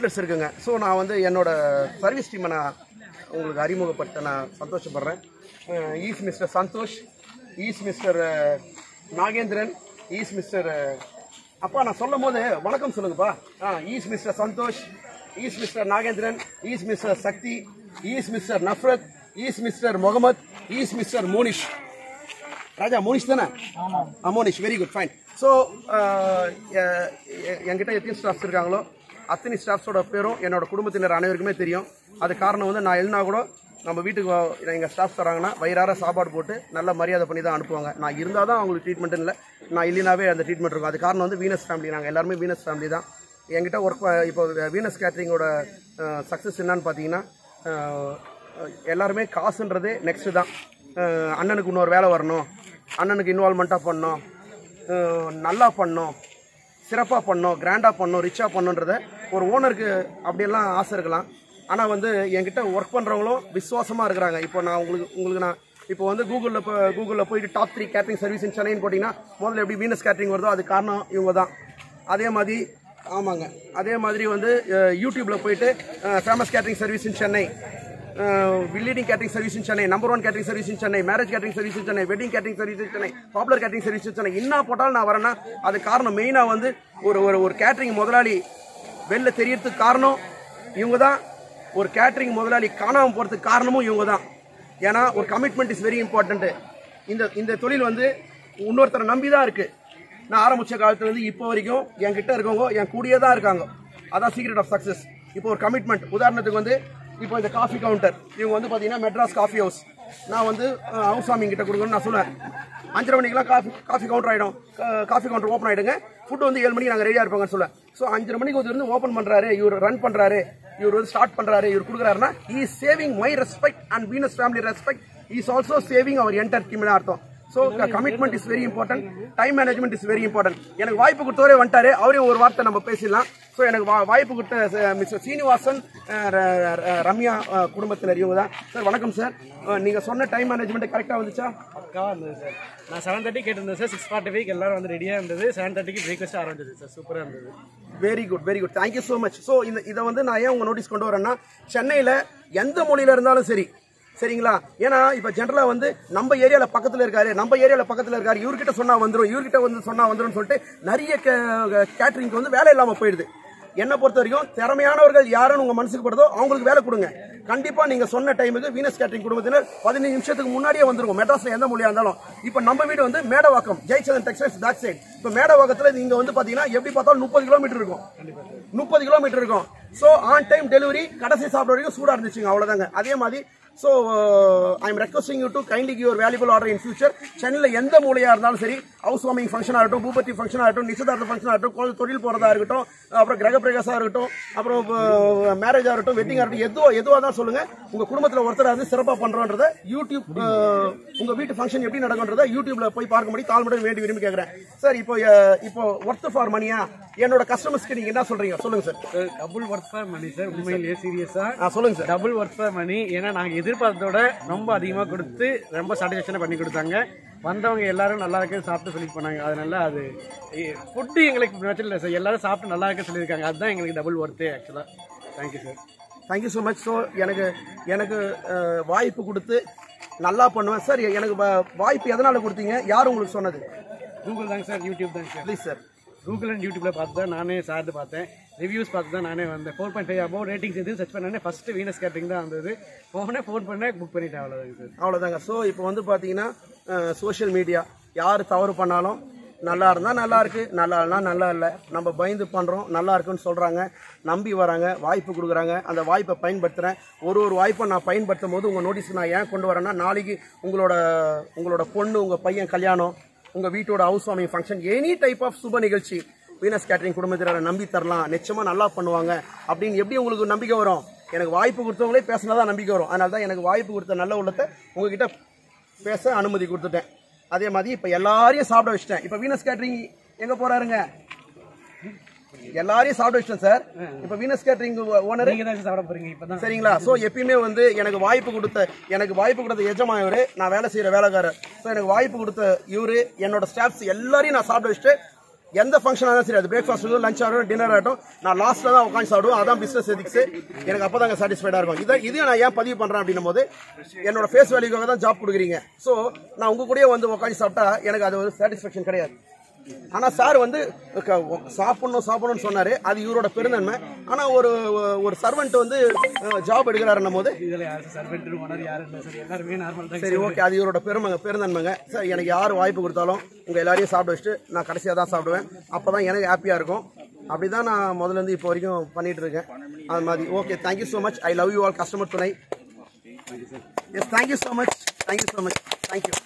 outlets இருக்குங்க so நான் வந்து என்னோட சர்வீஸ் டீமை நான் உங்களுக்கு அறிமுகப்படுத்த நான் சந்தோஷப்படுறேன் is mister Santhosh is mister Nagendran is mister அப்பா நான் சொல்லும் போது வணக்கம் சொல்லுங்கப்பா ஆ is mister Santhosh is mister Nagendran is mister Sakthi is mister Nafrath is mister Mohammed is mister Monish Raja Monish தானே ஆ Monish very good fine so என்கிட்ட எத்தனை ஸ்டாஃப்ஸ் இருக்காங்களோ அத்தனை ஸ்டாஃப்ஸோட பேரும் என்னோட குடும்பத்தினர் அனைவருக்குமே தெரியும் அது காரணம் வந்து நான் எழுதினா கூட நம்ம வீட்டுக்கு வ- எங்க ஸ்டாஃப்ஸ் வராங்கன்னா வயிறார சாப்பாடு போட்டு நல்ல மரியாதை பண்ணி தான் அனுப்புவாங்க நான் இருந்தால் தான் அவங்களுக்கு ட்ரீட்மெண்ட் இல்லை நான் இல்லைனாவே அந்த ட்ரீட்மெண்ட் இருக்கும் அது காரணம் வந்து வீனஸ் ஃபேமிலி நாங்கள் எல்லாருமே வீனஸ் ஃபேமிலி தான் என்கிட்ட ஒர்க் இப்போ வீனஸ் கேட்ரிங்கோட சக்ஸஸ் என்னன்னு பார்த்தீங்கன்னா அஹ், எல்லாருமே காசுன்றதே நெக்ஸ்ட் தான் அஹ், அண்ணனுக்கு இன்னொரு வேலை வரணும் அண்ணனுக்கு இன்வால்மெண்ட்டாக பண்ணணும் அஹ், நல்லா பண்ணணும் சிறப்பாக பண்ணணும் கிராண்டாக பண்ணணும் ரிச்சாக பண்ணணுன்றத ஒரு ஓனருக்கு அப்படியெல்லாம் ஆசை இருக்கலாம் ஆனால் வந்து என்கிட்ட ஒர்க் பண்ணுறவங்களும் விசுவாசமாக இருக்கிறாங்க இப்போ நான் உங்களுக்கு உங்களுக்கு நான் இப்போ வந்து கூகுளில் இப்போ கூகுளில் போயிட்டு top three catering service in சென்னைன்னு போட்டிங்கன்னா முதல்ல எப்படி வீனஸ் கேட்டரிங் வருதோ அது காரணம் இவங்க தான் அதே மாதிரி ஆமாங்க அதே மாதிரி வந்து அஹ், யூடியூப்ல போயிட்டு famous catering service in Chennai leading catering service in Chennai number one catering service in Chennai marriage catering service in Chennai wedding catering service in Chennai popular catering service in Chennai என்ன போட்டாலும் நான் வரேன்னா அது காரணம் மெயினாக வந்து ஒரு ஒரு ஒரு கேட்டரிங் முதலாளி வெளில தெரியறதுக்கு காரணம் இவங்க தான் ஒரு கேட்டரிங் முதலாளி காணாமல் போகிறதுக்கு காரணமும் இவங்க தான் ஏன்னா ஒரு கமிட்மெண்ட் இஸ் வெரி இம்பார்ட்டன்ட் இந்த இந்த தொழில் வந்து இன்னொருத்தரை நம்பி தான் இருக்கு நான் ஆரம்பிச்ச காலத்துல இருந்து இப்போ வரைக்கும் என்கிட்ட இருக்கவங்க என் கூடயே தான் இருக்காங்க அதான் சீக்ரெட் ஆஃப் சக்ஸஸ் இப்போ ஒரு கமிட்மெண்ட் உதாரணத்துக்கு வந்து இப்போ இந்த காஃபி கவுண்டர் இவங்க வந்து பார்த்தீங்கன்னா மெட்ராஸ் காஃபி ஹவுஸ் நான் வந்து அஹ், ஹவுசாமி கிட்ட கொடுக்கணும்னு நான் சொல்லுவேன் அஞ்சரை மணிக்கெல்லாம் காஃபி காஃபி கவுண்டர் ஆகிடும் காஃபி கவுண்டர் ஓப்பன் ஆகிடுங்க ஃபுட் வந்து ஏழு மணிக்கு நாங்கள் ரெடியாக இருப்பாங்கன்னு சொல்லுவேன் ஸோ அஞ்சரை மணிக்கு வந்து இருந்து ஓப்பன் பண்ணுறாரு இவர் ரன் பண்ணுறாரு இவர் வந்து ஸ்டார்ட் பண்ணுறாரு இவர் கொடுக்குறாருன்னா is saving my respect and Venus family respect is also saving our entertainment அர்த்தம் so commitment is very important time management is very important எனக்கு வாய்ப்பு கொடுத்தவரே வந்துட்டாரு அவரே ஒரு வார்த்தை நம்ம பேசிடலாம் ஸோ எனக்கு வா- வாய்ப்பு கொடுத்த மிஸ்டர் சீனிவாசன் அஹ், ர- ர- ரம்யா அஹ், குடும்பத்தினர் இவங்க தான் சார் வணக்கம் சார் நீங்கள் சொன்ன டைம் மேனேஜ்மெண்ட் கரெக்டாக வந்துச்சா பக்காவாக இருந்தது சார் நான் செவன் தேர்ட்டி கேட்டிருந்தேன் சார் சிக்ஸ் ஃபார்ட்டி ஃபைவ் எல்லாரும் வந்து ரெடியாக இருந்தது செவன் தேர்ட்டிக்கு பிரேக்ஃபாஸ்ட் ஆரம்பிச்சது சார் சூப்பராக இருந்தது very good very good thank you so much so இந்த இதை வந்து நான் ஏன் உங்க நோட்டீஸ் கொண்டு வரேன்னா சென்னையில் எந்த மொழியில இருந்தாலும் சரி சரிங்களா ஏன்னா இப்போ ஜென்ரலாக வந்து நம்ம ஏரியாவில் பக்கத்தில் இருக்காரு நம்ம ஏரியாவில் பக்கத்தில் இருக்காரு இவர்கிட்ட சொன்னா வந்துடும் இவர்கிட்ட வந்து சொன்னா வந்துடும் சொல்லிட்டு நிறைய கேட்டரிங்க்கு வந்து வேலை இல்லாமல் போயிடுது என்னை பொறுத்த வரைக்கும் திறமையானவர்கள் யாருன்னு உங்க மனசுக்கு படுதோ அவங்களுக்கு வேலை கொடுங்க கண்டிப்பா நீங்க சொன்ன டைமுக்கு வீனஸ் கேட்டரிங் குடும்பத்தினர் பதினஞ்சு நிமிஷத்துக்கு முன்னாடியே வந்துருவோம் மெட்ராஸ்ல எந்த மொழியா இருந்தாலும் இப்போ நம்ம வீடு வந்து Medavakkam Jayachandran textiles back side இப்போ மேடவாக்கத்துல நீங்க வந்து பாத்தீங்கன்னா எப்படி பார்த்தாலும் முப்பது கிலோமீட்டர் இருக்கும் முப்பது கிலோமீட்டர் இருக்கும் ஸோ ஆன் டைம் டெலிவரி கடைசி சாப்பிட வரைக்கும் சூடா இருந்துச்சுங்க அவ்வளவுதாங்க அதே மாதிரி so I am requesting you to kindly give valuable order in future சென்னையில் எந்த மூலையா இருந்தாலும் சரி ஹவுஸ் வார்மிங் ஃபங்க்ஷன் ஆகட்டும் பூபத்தி ஃபங்க்ஷன் ஆகட்டும் நிச்சயதார்த்த ஃபங்க்ஷன் ஆகட்டும் கோயில் தொழில் போறதா இருக்கட்டும் அப்புறம் கிரக பிரகாசா இருக்கட்டும் அப்புறம் மேரேஜ் ஆகட்டும் வெட்டிங் ஆகட்டும் எதுவோ எதுவாக தான் சொல்லுங்க உங்க குடும்பத்தில் ஒருத்தர் அது சிறப்பாக பண்றோன்றத யூடியூப் அஹ், உங்க வீட்டு ஃபங்க்ஷன் எப்படி நடக்கும்ன்றத யூடியூப்ல போய் பார்க்க முடியும் தாழ்மையுடன் வேண்டி விரும்பி கேட்குறேன் சார் இப்போ அஹ், இப்போ ஒர்த் ஃபார் மணியா என்னோட கஸ்டமர்ஸ்க்கு நீங்க என்ன சொல்றீங்க சொல்லுங்க sir sir double work for money sir உண்மையிலேயே சீரியஸாக ஆ சொல்லுங்க sir double work for money ஏன்னா நாங்கள் எதிர்பார்த்ததோட ரொம்ப அதிகமாக கொடுத்து ரொம்ப சாட்டிஸ்ஃபேக்ஷனாக பண்ணி கொடுத்தாங்க வந்தவங்க எல்லாரும் நல்லா இருக்கு சாப்பிட்டு சொல்லி பண்ணாங்க அதனால அது ஃபுட்டு எங்களுக்கு பிரச்சனை இல்லை சார் எல்லாரும் சாப்பிட்டு நல்லா இருக்கு சொல்லியிருக்காங்க அதுதான் எங்களுக்கு டபுள் ஒர்த்து ஆக்சுவலாக thank you sir thank you so much so எனக்கு எனக்கு அஹ், வாய்ப்பு கொடுத்து நல்லா பண்ணுவேன் சார் எனக்கு வ- வாய்ப்பு எதனால கொடுத்தீங்க யார் உங்களுக்கு சொன்னது கூகுள் தாங்க சார் யூடியூப் தாங்க sir please sir Google and யூடியூப்ல பார்த்து தான் நானே சார்ட்டு பார்த்தேன் ரிவ்யூஸ் பார்த்து தான் நானே வந்தேன் four point five above ratings எதுவும் சர்ச் பண்ணேன் ஃபர்ஸ்ட் வீனஸ் கேட்டரிங் தான் வந்தது போனேன் ஃபோன் பண்ணேன் புக் பண்ணிட்டேன் அவ்வளோதாங்க சார் அவ்வளோதாங்க ஸோ இப்போ வந்து பார்த்தீங்கன்னா சோஷியல் மீடியா யார் தவறு பண்ணாலும் நல்லா இருந்தால் நல்லா இருக்கு நல்லா இல்லைனா நல்லா இல்லை நம்ம பயந்து பண்ணுறோம் நல்லா இருக்குன்னு சொல்கிறாங்க நம்பி வராங்க வாய்ப்பு கொடுக்குறாங்க அந்த வாய்ப்பை பயன்படுத்துகிறேன் ஒரு ஒரு வாய்ப்பை நான் பயன்படுத்தும் போது உங்கள் நோட்டீஸ் நான் ஏன் கொண்டு வரேன்னா நாளைக்கு உங்களோட உங்களோட பொண்ணு உங்கள் பையன் கல்யாணம் உங்கள் வீட்டோட house warming function any type of சுப நிகழ்ச்சி வீனஸ் கேட்டரிங் குடும்பத்தினரை நம்பி தரலாம் நிச்சயமாக நல்லா பண்ணுவாங்க அப்படின்னு எப்படி உங்களுக்கு நம்பிக்கை வரும் எனக்கு வாய்ப்பு கொடுத்தவங்களே பேசினதான் நம்பிக்கை வரும் அதனால தான் எனக்கு வாய்ப்பு கொடுத்த நல்ல உள்ளத்தை உங்ககிட்ட பேச அனுமதி கொடுத்துட்டேன் அதே மாதிரி இப்போ எல்லாரையும் சாப்பிட வச்சிட்டேன் இப்போ வீனஸ் கேட்டரிங் எங்கே போறாருங்க எல்லாரையும் சாப்பிட வச்சிட்டேன் சார் இப்போ வீனஸ் கேட்டரிங் ஓனர் நீங்க தான் சாப்பிட போறீங்க இப்பதான் சரிங்களா ஸோ எப்பயுமே வந்து எனக்கு வாய்ப்பு கொடுத்த எனக்கு வாய்ப்பு கொடுத்த எஜமா இவரு நான் வேலை செய்யற வேலைக்காரர் ஸோ எனக்கு வாய்ப்பு கொடுத்த இவரு என்னோட ஸ்டாஃப்ஸ் எல்லாரையும் நான் சாப்பிட வச்சுட்டு எந்த ஃபங்க்ஷன் ஆனாலும் சரி அது பிரேக்ஃபாஸ்ட் ஆகட்டும் லஞ்ச் ஆகட்டும் டின்னர் ஆகட்டும் நான் லாஸ்ட்டில் தான் உட்காந்து சாப்பிடுவேன் அதான் பிஸ்னஸ் எதிக்ஸ் எனக்கு அப்போ தாங்க சாட்டிஸ்ஃபைடாக இருக்கும் இதை இதையும் நான் ஏன் பதிவு பண்ணுறேன் அப்படின்னும் போது என்னோட ஃபேஸ் வேல்யூக்காக தான் ஜாப் கொடுக்குறீங்க ஸோ நான் உங்க கூடயே வந்து உட்காந்து சாப்பிட்டா எனக்கு அது ஒரு சாட்டிஸ்ஃபேக்ஷன் கிடையாது ஆனா சார் வந்து க- சாப்பிடணும் சாப்பிடணும்னு சொன்னாரு அது இவரோட பெருந்தன்மை ஆனா ஒரு ஒரு சர்வெண்ட் வந்து ஜாப் எடுக்கிறாருன்னும் போது இதில் யார் சர்வெண்ட் ஓனர் யாரும் இல்லை சார் எல்லாருமே நார்மல் தான் சரி ஓகே அது இவரோட பெருமை பெருந்தன்மைங்க சார் எனக்கு யார் வாய்ப்பு கொடுத்தாலும் உங்க எல்லாரையும் சாப்பிட வச்சுட்டு நான் கடைசியாக தான் சாப்பிடுவேன் அப்பதான் எனக்கு ஹாப்பியா இருக்கும் அப்படிதான் நான் முதல்ல இருந்து இப்போ வரைக்கும் பண்ணிட்டு இருக்கேன் அது மாதிரி okay thank you so much I love you all customer துணை yes thank you so much thank you so much thank you